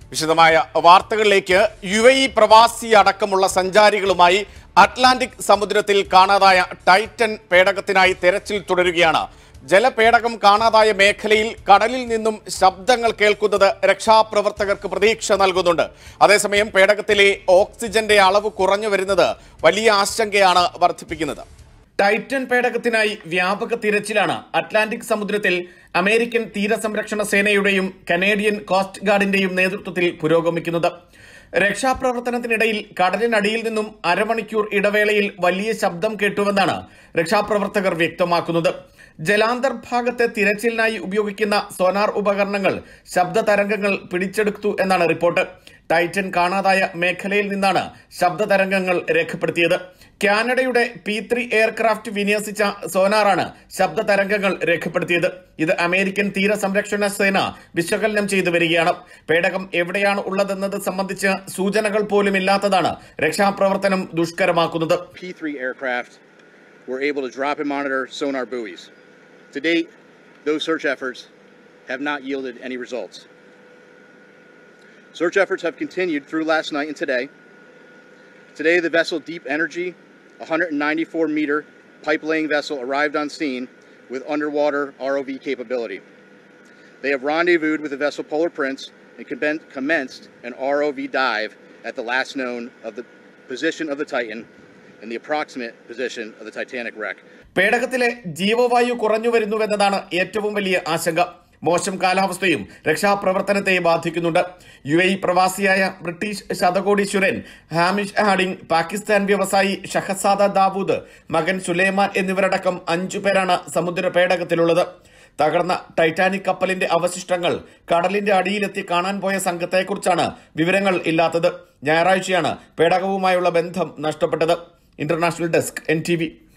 വിശദമായ വാർത്തകളിലേക്ക് U A E പ്രവാസി അടക്കമുള്ള സഞ്ചാരികളുമായി അറ്റ്ലാന്റിക് സമുദ്രത്തിൽ കാണാതായ ടൈറ്റൻ പേടകത്തിനായി തെരച്ചിൽ തുടരുകയാണ് ജലപേടകം കാണാതായ മേഖലയിൽ കടലിൽ നിന്നും ശബ്ദങ്ങൾ കേൾക്കുന്നത് രക്ഷാപ്രവർത്തകർക്ക് പ്രതീക്ഷ നൽകുന്നുണ്ട് അതേസമയം പേടകത്തിലെ ഓക്സിജന്റെ അളവ് കുറഞ്ഞു വരുന്നത് വലിയ ആശങ്കയാണ് വർദ്ധിപ്പിക്കുന്നത് ടൈറ്റൻ പേടകത്തിനായി വ്യാപക തിരച്ചിലാണ് അറ്റ്ലാന്റിക് സമുദ്രത്തിൽ അമേരിക്കൻ തീരസംരക്ഷണ സേനയുടെയും കനേഡിയൻ കോസ്റ്റ് ഗാർഡിന്റെയും നേതൃത്വത്തിൽ പുരോഗമിക്കുന്നത് രക്ഷാപ്രവർത്തനത്തിനിടയിൽ കടലിനടിയിൽ നിന്നും അരമണിക്കൂർ ഇടവേളയിൽ വലിയ ശബ്ദം കേട്ടുവെന്നാണ് രക്ഷാപ്രവർത്തകർ വ്യക്തമാക്കുന്നത് ജലാന്തർഭാഗത്തെ തിരച്ചിലിനായി ഉപയോഗിക്കുന്ന സോനാർ ഉപകരണങ്ങൾ ശബ്ദ തരംഗങ്ങൾ പിടിച്ചെടുത്തു എന്നാണ് റിപ്പോർട്ട് ടൈറ്റൻ കാണാതായ മേഖലയിൽ നിന്നാണ് ശബ്ദ തരംഗങ്ങൾ രേഖപ്പെടുത്തിയത് കാനഡയുടെ പി ത്രീ എയർക്രാഫ്റ്റ് വിന്യസിച്ച സോനാറാണ് ശബ്ദ തരംഗങ്ങൾ രേഖപ്പെടുത്തിയത് ഇത് അമേരിക്കൻ തീരസംരക്ഷണ സേന വിശകലനം ചെയ്തു വരികയാണ് പേടകം എവിടെയാണ് ഉള്ളതെന്നത് സംബന്ധിച്ച് സൂചനകൾ പോലും ഇല്ലാത്തതാണ് രക്ഷാപ്രവർത്തനം ദുഷ്കരമാക്കുന്നത് P-3 aircraft were able to drop and monitor sonar buoys. To date, those search efforts have not yielded any results. Search efforts have continued through last night and today. Today, the vessel Deep Energy, a 194 meter pipe laying vessel, arrived on scene with underwater ROV capability. They have rendezvoused with the vessel Polar Prince and commen- commenced an ROV dive at the last known of the position of the Titan and the approximate position of the Titanic wreck. പേടകത്തിലെ ജീവവായു കുറഞ്ഞു വരുന്നുവെന്നതാണ് ഏറ്റവും വലിയ ആശങ്ക മോശം കാലാവസ്ഥയും രക്ഷാപ്രവർത്തനത്തെ ബാധിക്കുന്നുണ്ട് U A E പ്രവാസിയായ British ശതകോടീശ്വരൻ ഹാമിഷ് ഹാഡിംഗ് പാകിസ്ഥാൻ വ്യവസായി ഷഹസാദ ദാവൂദ് മകൻ സുലൈമാൻ എന്നിവരടക്കം അഞ്ചു പേരാണ് സമുദ്ര പേടകത്തിലുള്ളത് തകർന്ന ടൈറ്റാനിക് കപ്പലിന്റെ അവശിഷ്ടങ്ങൾ കടലിന്റെ അടിയിലെത്തി കാണാൻ പോയ സംഘത്തെക്കുറിച്ചാണ് വിവരങ്ങൾ ഇല്ലാത്തത് ഞായറാഴ്ചയാണ് പേടകവുമായുള്ള ബന്ധം നഷ്ടപ്പെട്ടത് ഇന്റർനാഷണൽ ഡെസ്ക് എൻ